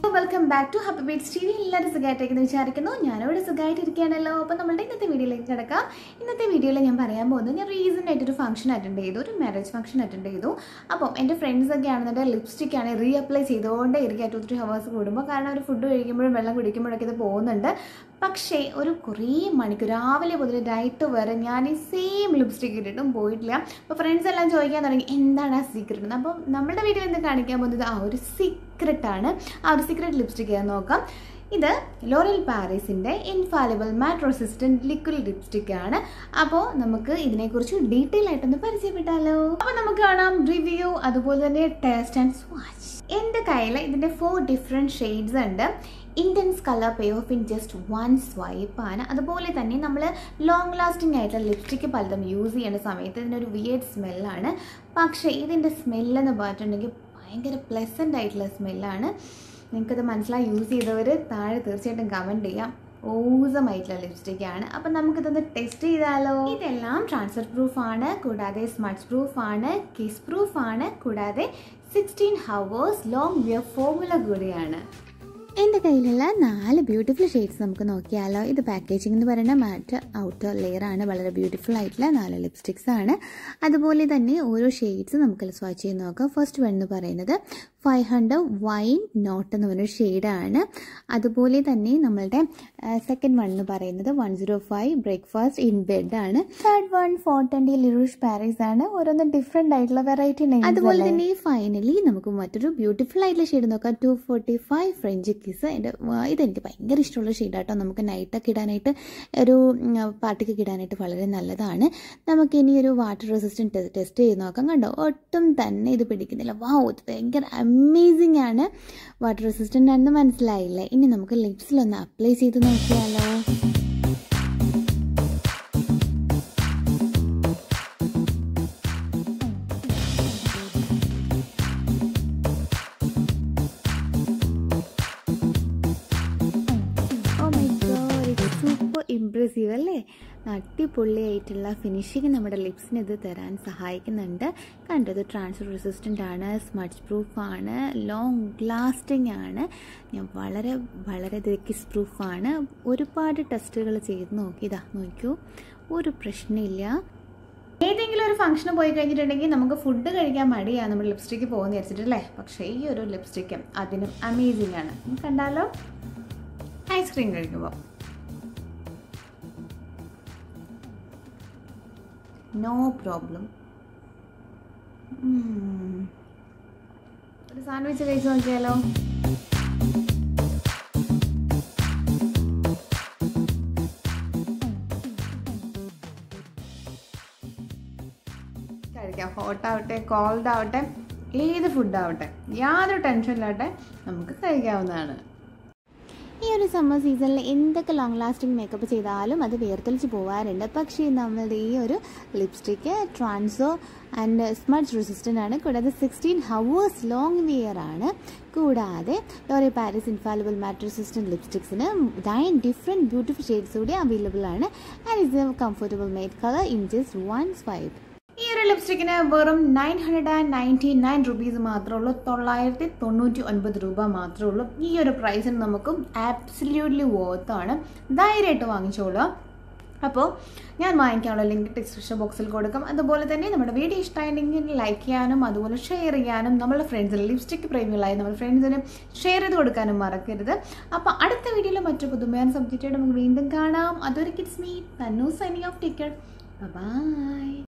welcome back to Happy Beats T V എല്ലാവരും സുഖമായിട്ടേക്കെന്ന് വിചാരിക്കുന്നു ഞാനിവിടെ സുഖമായിട്ടിരിക്കുകയാണല്ലോ അപ്പോൾ നമ്മളുടെ ഇന്നത്തെ വീഡിയോയിലേക്ക് കിടക്കാം ഇന്നത്തെ വീഡിയോയിൽ ഞാൻ പറയാൻ പോകുന്നത് ഞാൻ റീസെൻ്റ് ആയിട്ട് ഒരു ഫംഗ്ഷൻ അറ്റൻഡ് ചെയ്തു ഒരു മാരേജ് ഫംഗ്ഷൻ അറ്റൻഡ് ചെയ്തു അപ്പം എൻ്റെ ഫ്രണ്ട്സ് ഒക്കെ ആണെന്നുണ്ടെങ്കിൽ ലിപ്സ്റ്റിക് ആണ് റീ അപ്ലൈ ചെയ്തുകൊണ്ടേ ഇരിക്കുക ടു ത്രീ ഹവേഴ്സ് കൂടുമ്പോൾ കാരണം അവർ ഫുഡ് കഴിക്കുമ്പോഴും വെള്ളം കുടിക്കുമ്പോഴൊക്കെ ഇത് പോകുന്നുണ്ട് പക്ഷേ ഒരു കുറേ മണിക്കൂർ രാവിലെ മുതൽ നൈറ്റ് വരെ ഞാൻ ഈ സെയിം ലിപ്സ്റ്റിക് ഇട്ടിട്ടും പോയിട്ടില്ല അപ്പോൾ ഫ്രണ്ട്സ് എല്ലാം ചോദിക്കാൻ തുടങ്ങി എന്താണ് ആ സീക്രട്ട് എന്ന് അപ്പം നമ്മുടെ വീഡിയോ എന്ത് കാണിക്കാൻ പോകുന്നത് ആ ഒരു സീക്രട്ടാണ് ആ ഒരു സീക്രട്ട് ലിപ്സ്റ്റിക് ഞാൻ നോക്കാം ഇത് ലോറൽ പാരീസിൻ്റെ infallible matte resistant liquid lipstick ആണ് അപ്പോൾ നമുക്ക് ഇതിനെക്കുറിച്ച് ഡീറ്റെയിൽ ആയിട്ടൊന്ന് പരിചയപ്പെട്ടാലോ അപ്പോൾ നമുക്ക് കാണാം റിവ്യൂ അതുപോലെ തന്നെ ടേസ്റ്റ് ആൻഡ് സ്വാച്ച് എൻ്റെ കയ്യിൽ ഇതിൻ്റെ ഫോർ ഡിഫറെൻറ്റ് ഷെയ്ഡ്സ് ഉണ്ട് intense colour pay off in just one swipe ആണ് അതുപോലെ തന്നെ നമ്മൾ ലോങ് ലാസ്റ്റിംഗ് ആയിട്ടുള്ള ലിപ്സ്റ്റിക് പലതും യൂസ് ചെയ്യുന്ന സമയത്ത് ഇതിനൊരു വിയേഡ് സ്മെല്ലാണ് പക്ഷേ ഇതിൻ്റെ സ്മെല്ലെന്ന് പറഞ്ഞിട്ടുണ്ടെങ്കിൽ ഭയങ്കര പ്ലസൻ്റ് ആയിട്ടുള്ള സ്മെല്ലാണ് നിങ്ങൾക്കത് മനസ്സിലായി യൂസ് ചെയ്തവർ താഴെ തീർച്ചയായിട്ടും കമൻറ്റ് ചെയ്യാം ഓസമായിട്ടുള്ള ലിപ്സ്റ്റിക് ആണ് അപ്പം നമുക്കിതൊന്ന് ടെസ്റ്റ് ചെയ്താലോ ഇതെല്ലാം ട്രാൻസ്ഫർ പ്രൂഫ് ആണ് കൂടാതെ സ്മച്ച് പ്രൂഫ് ആണ് കിസ് പ്രൂഫ് ആണ് കൂടാതെ sixteen hours long wear formula കൂടിയാണ് എൻ്റെ കയ്യിലുള്ള നാല് ബ്യൂട്ടിഫുൾ ഷെയ്ഡ്സ് നമുക്ക് നോക്കിയാലോ ഇത് പാക്കേജിംഗ് എന്ന് പറയുന്ന മാറ്റ് ഔട്ടർ ലെയർ ആണ് വളരെ ബ്യൂട്ടിഫുൾ ആയിട്ടുള്ള നാല് ലിപ്സ്റ്റിക്സ് ആണ് അതുപോലെ തന്നെ ഓരോ ഷെയ്ഡ്സ് നമുക്ക് സ്വാച്ച് ചെയ്ത് നോക്കാം ഫസ്റ്റ് വൺ എന്ന് പറയുന്നത് ഫൈവ് ഹൺഡ്രഡ് വൈൻ നോട്ട് എന്ന് പറഞ്ഞൊരു ഷെയ്ഡാണ് അതുപോലെ തന്നെ നമ്മളുടെ സെക്കൻഡ് വൺ എന്ന് പറയുന്നത് one zero five breakfast in bed ആണ് third one four twenty le rouge Paris ആണ് ഓരോന്ന് ഡിഫറെൻ്റ് ആയിട്ടുള്ള വെറൈറ്റി അതുപോലെ തന്നെ ഫൈനലി നമുക്ക് മറ്റൊരു ബ്യൂട്ടിഫുൾ ആയിട്ടുള്ള ഷെയ്ഡ് നോക്കാം two forty five French kiss എൻ്റെ ഇതെനിക്ക് ഭയങ്കര ഇഷ്ടമുള്ള ഷെയ്ഡാട്ടോ നമുക്ക് നൈറ്റൊക്കെ ഇടാനായിട്ട് ഒരു പാർട്ടിക്കൊക്കെ ഇടാനായിട്ട് വളരെ നല്ലതാണ് നമുക്ക് ഇനി ഒരു വാട്ടർ റെസിസ്റ്റൻറ്റ് ടെസ്റ്റ് ചെയ്ത് നോക്കാം കണ്ടോ ഒട്ടും തന്നെ ഇത് പിടിക്കുന്നില്ല വാ ഇത് ഭയങ്കര അമേസിങ് ആണ് വാട്ടർ റെസിസ്റ്റൻ്റ് ആണെന്ന് മനസ്സിലായില്ലേ ഇനി നമുക്ക് ലിപ്സിലൊന്ന് അപ്ലൈ ചെയ്ത് നോക്കിയാലോ സൂപ്പർ ഇമ്പ്രസീവ് അല്ലേ അടിപൊളിയായിട്ടുള്ള ഫിനിഷിങ് നമ്മുടെ ലിപ്സിന് ഇത് തരാൻ സഹായിക്കുന്നുണ്ട് കണ്ടത് ട്രാൻസ്ഫർ റെസിസ്റ്റൻ്റ് ആണ് സ്മച്ച് പ്രൂഫ് ആണ് ലോങ് ലാസ്റ്റിംഗ് ആണ് ഞാൻ വളരെ വളരെ ഇത് കിസ് പ്രൂഫാണ് ഒരുപാട് ടെസ്റ്റുകൾ ചെയ്ത് നോക്കി ഇതാ നോക്കൂ ഒരു പ്രശ്നമില്ല ഏതെങ്കിലും ഒരു ഫംഗ്ഷന് പോയി കഴിഞ്ഞിട്ടുണ്ടെങ്കിൽ നമുക്ക് ഫുഡ് കഴിക്കാൻ മടിയാണ് നമ്മൾ ലിപ്സ്റ്റിക്ക് പോകുന്ന വിചാരിച്ചിട്ടല്ലേ പക്ഷേ ഈ ഒരു ലിപ്സ്റ്റിക്കും അതിനും അമേസിംഗ് ആണ് കണ്ടാലോ ഐസ്ക്രീം കഴിക്കുമ്പോൾ നോ പ്രോബ്ലം ഒരു സാൻഡ്വിച്ച് കഴിച്ച് നോക്കിയാലോ കഴിക്കാം ഹോട്ടാവട്ടെ കോൾഡ് ആവട്ടെ ഏത് ഫുഡാവട്ടെ യാതൊരു ടെൻഷനിലാവട്ടെ നമുക്ക് കഴിക്കാവുന്നതാണ് ഈ ഒരു സമ്മർ സീസണിൽ എന്തൊക്കെ ലോങ് ലാസ്റ്റിംഗ് മേക്കപ്പ് ചെയ്താലും അത് വേർത്തൊലിച്ച് പോകാറുണ്ട് പക്ഷേ നമ്മളുടെ ഈ ഒരു lipstick transfer and smudge resistant ആണ് കൂടാതെ സിക്സ്റ്റീൻ ഹവേഴ്സ് ലോങ് വിയർ ആണ് കൂടാതെ L'Oreal Paris infallible matte resistant ലിപ്സ്റ്റിക്സിന് നയൻ ഡിഫറെൻറ്റ് ബ്യൂട്ടിഫുൾ ഷെയ്ഡ്സ് കൂടി അവൈലബിൾ ആണ് and is a comfortable made colour in just one swipe ഈ ഒരു ലിപ്സ്റ്റിക്കിന് വെറും nine hundred and ninety nine rupees മാത്രമേ ഉള്ളൂ തൊള്ളായിരത്തി തൊണ്ണൂറ്റി ഒൻപത് രൂപ മാത്രമേ ഉള്ളൂ ഈ ഒരു പ്രൈസിന് നമുക്ക് ആബ്സല്യൂട്ട്ലി വർത്താണ് ധൈര്യമായിട്ട് വാങ്ങിച്ചോളൂ അപ്പോൾ ഞാൻ വാങ്ങിക്കാനുള്ള ലിങ്ക് ഡിസ്ക്രിപ്ഷൻ ബോക്സിൽ കൊടുക്കും അതുപോലെ തന്നെ നമ്മുടെ വീഡിയോ ഇഷ്ടമായിട്ടുണ്ടെങ്കിൽ ലൈക്ക് ചെയ്യാനും അതുപോലെ ഷെയർ ചെയ്യാനും നമ്മുടെ ഫ്രണ്ട്സിന് ലിപ്സ്റ്റിക് പ്രേമികളായി നമ്മുടെ ഫ്രണ്ട്സിന് ഷെയർ ചെയ്ത് കൊടുക്കാനും മറക്കരുത് അപ്പോൾ അടുത്ത വീഡിയോയിൽ മറ്റു പുതുമയാൻ സബ്ജക്റ്റായിട്ട് നമുക്ക് വീണ്ടും കാണാം അതൊരു കിഡ്സ് മീ തന്നു സൈനിങ് ഓഫ് ടിക്കറ്റ് ബൈ